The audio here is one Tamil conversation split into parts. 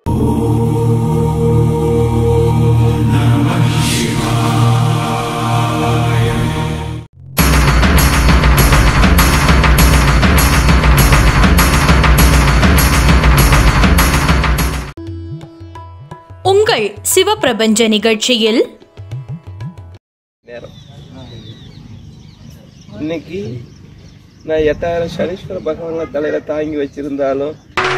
உங்கள் சிவப்பிரபஞ்ச நிகழ்ச்சியில் நேரம் இன்னைக்கு நான் எட்டாயிரம் சனீஸ்வர பகவான்ல தலையில தாங்கி வச்சிருந்தாலும்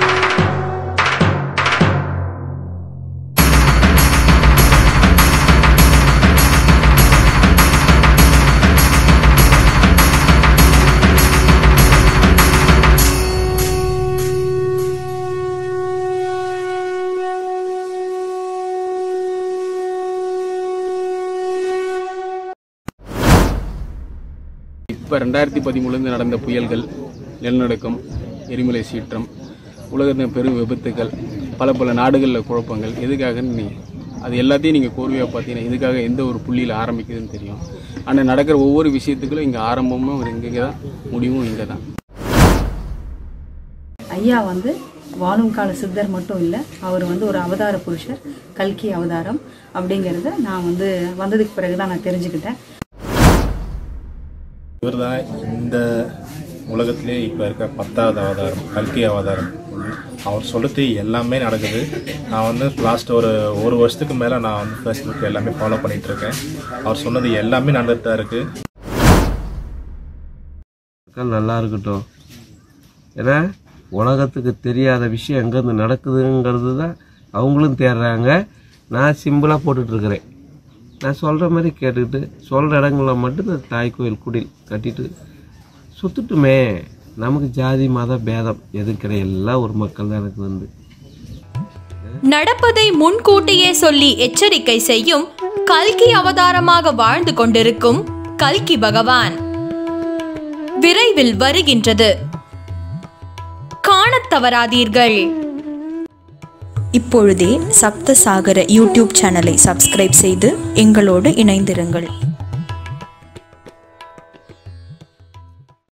இப்போ ரெண்டாயிரத்தி பதிமூணுலேருந்து நடந்த புயல்கள் நிலநடுக்கம் எரிமலை சீற்றம் உலகத்தின் பெரும் விபத்துக்கள் பல பல நாடுகளில் குழப்பங்கள் எதுக்காகன்னு நீ அது எல்லாத்தையும் நீங்கள் கோர்வையாக பார்த்தீங்கன்னா இதுக்காக எந்த ஒரு புள்ளியில் ஆரம்பிக்குதுன்னு தெரியும் ஆனால் நடக்கிற ஒவ்வொரு விஷயத்துக்களும் இங்கே ஆரம்பமும் இங்கே தான் முடிவும் இங்கே தான் ஐயா வந்து வாழும் கால சித்தர் மட்டும் இல்லை அவர் வந்து ஒரு அவதார புருஷர் கல்கி அவதாரம் அப்படிங்கிறத நான் வந்து வந்ததுக்கு பிறகு தான் நான் தெரிஞ்சுக்கிட்டேன் இவர் தான் இந்த உலகத்திலே இப்போ இருக்க பத்தாவது அவதாரம் கல்கி அவதாரம் அவர் சொல்லுறது எல்லாமே நடக்குது நான் வந்து லாஸ்ட் ஒரு ஒரு வருஷத்துக்கு மேலே நான் வந்து ஃபேஸ்புக் எல்லாமே ஃபாலோ பண்ணிட்டு இருக்கேன் அவர் சொன்னது எல்லாமே நடந்துட்டு தான் இருக்கு மக்கள் நல்லா இருக்கட்டும் ஏன்னா உலகத்துக்கு தெரியாத விஷயம் எங்கேருந்து நடக்குதுங்கிறது தான் அவங்களும் தேடுறாங்க நான் சிம்பிளாக போட்டுட்ருக்கிறேன் நான் சொல்கிற மாதிரி கேட்டுக்கிட்டு சொல்கிற இடங்களில் மட்டும் இந்த தாய் கோயில் குடில் கட்டிட்டு சுற்றுட்டுமே நமக்கு ஜாதி மத பேதம் எதுவும் கிடையாது எல்லாம் ஒரு மக்கள் தான் எனக்கு வந்து நடப்பதை முன்கூட்டியே சொல்லி எச்சரிக்கை செய்யும் கல்கி அவதாரமாக வாழ்ந்து கொண்டிருக்கும் கல்கி பகவான் விரைவில் வருகின்றது காணத் தவறாதீர்கள் இப்பொழுதே சப்தசாகர யூடியூப் சேனலை சப்ஸ்கிரைப் செய்து எங்களோடு இணைந்திருங்கள்